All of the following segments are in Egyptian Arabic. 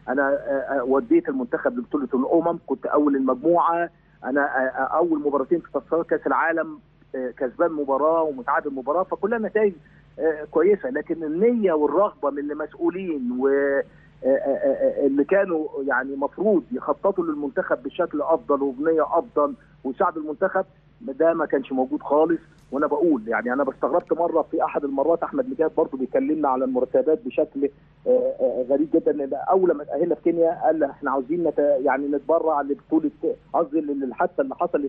انا آه، آه، وديت المنتخب لبطوله الامم كنت اول المجموعه انا آه، آه، اول مباراتين في تصفيات كاس العالم آه، كسبان مباراه ومتعادل مباراه فكلها نتائج آه، كويسه لكن النيه والرغبه من المسؤولين و آه، آه، آه، اللي كانوا يعني مفروض يخططوا للمنتخب بشكل افضل وبنيه افضل ويساعدوا المنتخب ده ما كانش موجود خالص وانا بقول يعني انا استغربت مره في احد المرات احمد مجاهد برضه بيكلمنا على المرتبات بشكل آه، آه، غريب جدا ان اول لما اتاهلنا في كينيا قال احنا عاوزين نت... يعني نتبرع لبطوله قصدي للحادثه اللي حصلت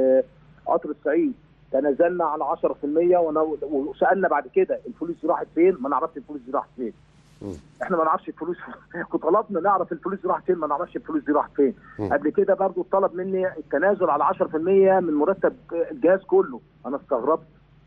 لقطر الصعيد تنازلنا عن 10% وانا وسالنا بعد كده الفلوس دي راحت فين؟ ما نعرفش الفلوس دي راحت فين. احنا ما نعرفش الفلوس وطلبنا نعرف الفلوس دي راحت فين ما نعرفش الفلوس دي راحت فين مم. قبل كده برضو طلب مني التنازل على 10% من مرتب الجهاز كله انا استغربت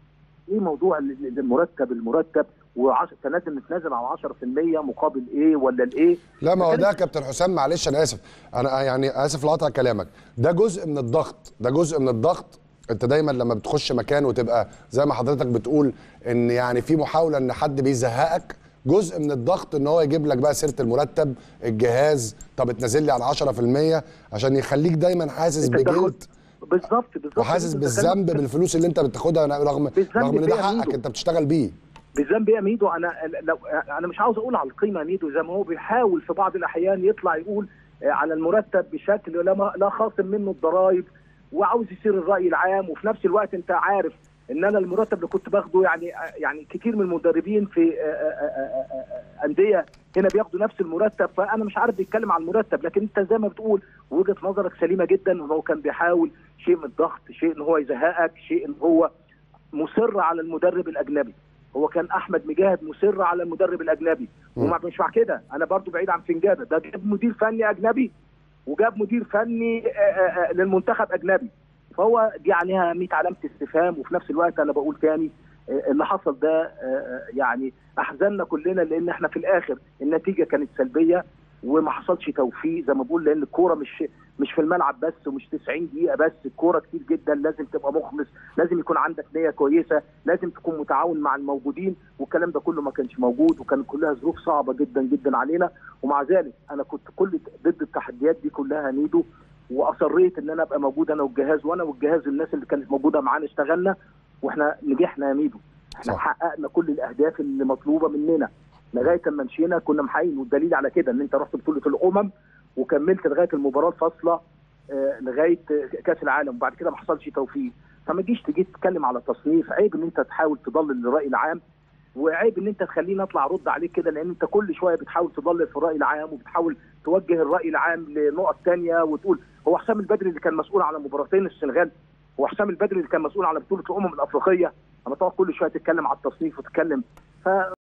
ايه موضوع ال- ال- المرتب المرتب وتنازل نتنازل على 10% مقابل ايه ولا الايه لا ما هو فكانت- ده يا كابتن حسام معلش انا اسف انا يعني اسف لقطع كلامك ده جزء من الضغط ده جزء من الضغط انت دايما لما بتخش مكان وتبقى زي ما حضرتك بتقول ان يعني في محاوله ان حد بيزهقك جزء من الضغط ان هو يجيب لك بقى سيره المرتب الجهاز طب اتنازل لي على 10% عشان يخليك دايما حاسس انت تاخد- بجلد بالظبط بالظبط وحاسس انت بالذنب بالفلوس اللي انت بتاخدها رغم بالذنب رغم ان ده فيها حقك ميدو. انت بتشتغل بيه بالذنب يا ميدو انا لو انا مش عاوز اقول على القيمه يا ميدو زي ما هو بيحاول في بعض الاحيان يطلع يقول آه، على المرتب بشكل لا ما- لا خاصم منه الضرائب وعاوز يصير الراي العام وفي نفس الوقت انت عارف ان انا المرتب اللي كنت باخده يعني آه، يعني كتير من المدربين في آه، آه، آه، آه، آه، انديه هنا بياخدوا نفس المرتب فانا مش عارف بيتكلم عن المرتب لكن انت زي ما بتقول وجهه نظرك سليمه جدا ان هو كان بيحاول شيء من الضغط شيء ان هو يزهقك شيء ان هو مصر على المدرب الاجنبي هو كان احمد مجاهد مصر على المدرب الاجنبي مم. ومع مش مع كده انا برضو بعيد عن فنجاده ده جاب مدير فني اجنبي وجاب مدير فني آه، آه، آه، للمنتخب اجنبي فهو دي عليها 100 علامه استفهام وفي نفس الوقت انا بقول تاني آه، اللي حصل ده آه، آه، يعني احزننا كلنا لان احنا في الاخر النتيجه كانت سلبيه وما حصلش توفيق زي ما بقول لان الكوره مش مش في الملعب بس ومش 90 دقيقه بس الكوره كتير جدا لازم تبقى مخلص لازم يكون عندك نيه كويسه لازم تكون متعاون مع الموجودين والكلام ده كله ما كانش موجود وكانت كلها ظروف صعبه جدا جدا علينا ومع ذلك انا كنت كل ضد التحديات دي كلها نيدو واصريت ان انا ابقى موجود انا والجهاز وانا والجهاز الناس اللي كانت موجوده معانا اشتغلنا واحنا نجحنا يا ميدو احنا صح. حققنا كل الاهداف اللي مطلوبه مننا لغايه اما مشينا كنا محققين والدليل على كده ان انت رحت بطوله الامم وكملت لغايه المباراه الفاصله آه، لغايه آه، كاس العالم وبعد كده ما حصلش توفيق فما تجيش تجي تتكلم على تصنيف عيب ان انت تحاول تضلل الراي العام وعيب ان انت تخليني اطلع ارد عليك كده لان انت كل شويه بتحاول تضلل في الراي العام وبتحاول توجه الراي العام لنقط تانية وتقول هو حسام البدري اللي كان مسؤول على مباراتين السنغال هو حسام البدري اللي كان مسؤول على بطوله الامم الافريقيه انا طبعا كل شويه تتكلم على التصنيف وتتكلم ف